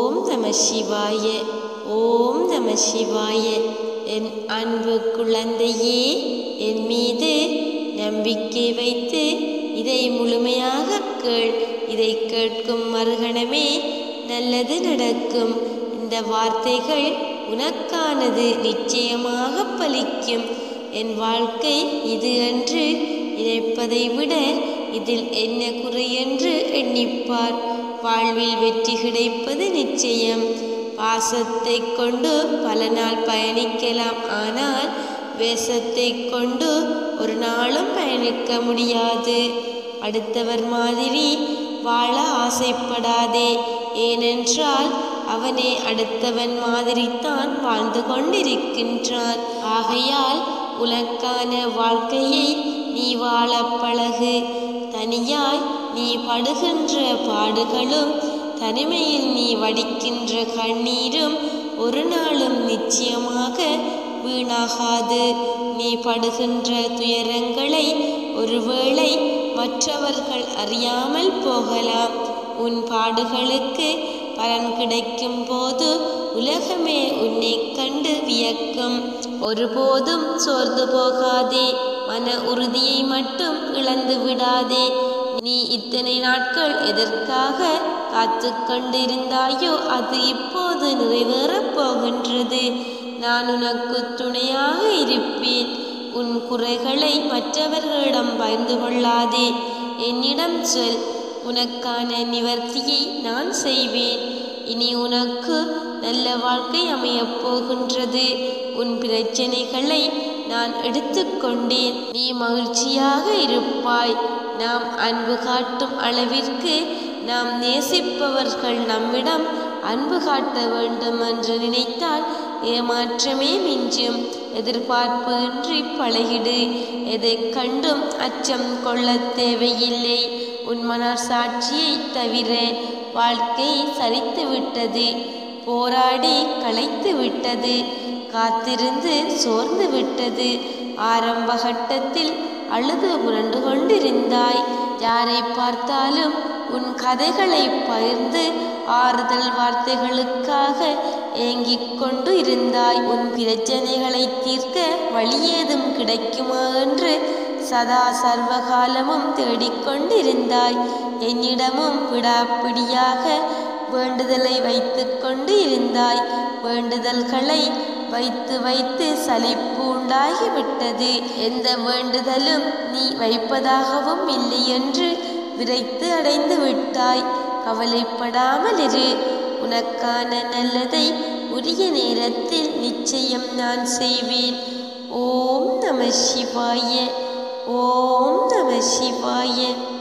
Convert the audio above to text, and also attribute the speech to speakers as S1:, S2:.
S1: ஓம் நம சிவாய ஓம் நம சிவாய என் அன்பு குழந்தையே என் மீது நம்பிக்கை வைத்து இதை முழுமையாக கேள் இதை கேட்கும் மறுகணமே நல்லது நடக்கும் இந்த வார்த்தைகள் உனக்கானது நிச்சயமாக பலிக்கும் என் வாழ்க்கை இது என்று நினைப்பதை விட இதில் என்ன குறை என்று எண்ணிப்பார் வாழ்வில் வெற்றி கிடைப்பது நிச்சயம் பாசத்தை கொண்டு பல நாள் பயணிக்கலாம் ஆனால் வேஷத்தை கொண்டு ஒரு நாளும் பயணிக்க முடியாது அடுத்தவர் மாதிரி வாழ ஆசைப்படாதே ஏனென்றால் அவனே அடுத்தவன் மாதிரித்தான் வாழ்ந்து கொண்டிருக்கின்றான் ஆகையால் உனக்கான வாழ்க்கையை நீ வாழ பழகு தனியாய் நீ படுகின்ற பாடுகளும் தனிமையில் நீ வடிக்கின்ற கண்ணீரும் ஒரு நாளும் நிச்சயமாக வீணாகாது நீ படுகின்ற துயரங்களை ஒருவேளை மற்றவர்கள் அறியாமல் போகலாம் உன் பாடுகளுக்கு பலன் கிடைக்கும் போது உலகமே உன்னை கண்டு வியக்கும் ஒருபோதும் சோர்ந்து போகாதே மன உறுதியை மட்டும் இழந்து விடாதே நீ இத்தனை நாட்கள் எதற்காக காத்து கொண்டிருந்தாயோ அது இப்போது நிறைவேறப் போகின்றது நான் உனக்கு துணையாக இருப்பேன் உன் குறைகளை மற்றவர்களிடம் பகிர்ந்து கொள்ளாதே என்னிடம் சொல் உனக்கான நிவர்த்தியை நான் செய்வேன் இனி உனக்கு நல்ல வாழ்க்கை அமையப் போகின்றது உன் பிரச்சனைகளை நான் எடுத்துக்கொண்டேன் நீ மகிழ்ச்சியாக இருப்பாய் நாம் அன்பு காட்டும் அளவிற்கு நாம் நேசிப்பவர்கள் நம்மிடம் அன்பு காட்ட வேண்டும் என்று நினைத்தால் ஏமாற்றமே மிஞ்சும் எதிர்பார்ப்பு இன்றி பழகிடு எதை கண்டும் அச்சம் கொள்ள தேவையில்லை உன் மனசாட்சியை தவிர வாழ்க்கை சரித்து விட்டது போராடி களைத்து விட்டது காத்திருந்து சோர்ந்து விட்டது ஆரம்ப கட்டத்தில் அழுது புரண்டு கொண்டிருந்தாய் யாரை பார்த்தாலும் உன் கதைகளை பகிர்ந்து ஆறுதல் வார்த்தைகளுக்காக ஏங்கிக் கொண்டு இருந்தாய் உன் பிரச்சனைகளை தீர்க்க வழியேதும் கிடைக்குமா என்று சதா சர்வகாலமும் தேடிக்கொண்டிருந்தாய் என்னிடமும் விடாப்பிடியாக வேண்டுதலை வைத்து கொண்டு இருந்தாய் வேண்டுதல்களை வைத்து வைத்து சலிப்பு உண்டாகிவிட்டது எந்த வேண்டுதலும் நீ வைப்பதாகவும் இல்லை என்று விரைத்து அடைந்து விட்டாய் கவலைப்படாமல் இரு உனக்கான நல்லதை உரிய நேரத்தில் நிச்சயம் நான் செய்வேன் ஓம் நம சிவாய ஓம் நம சிவாய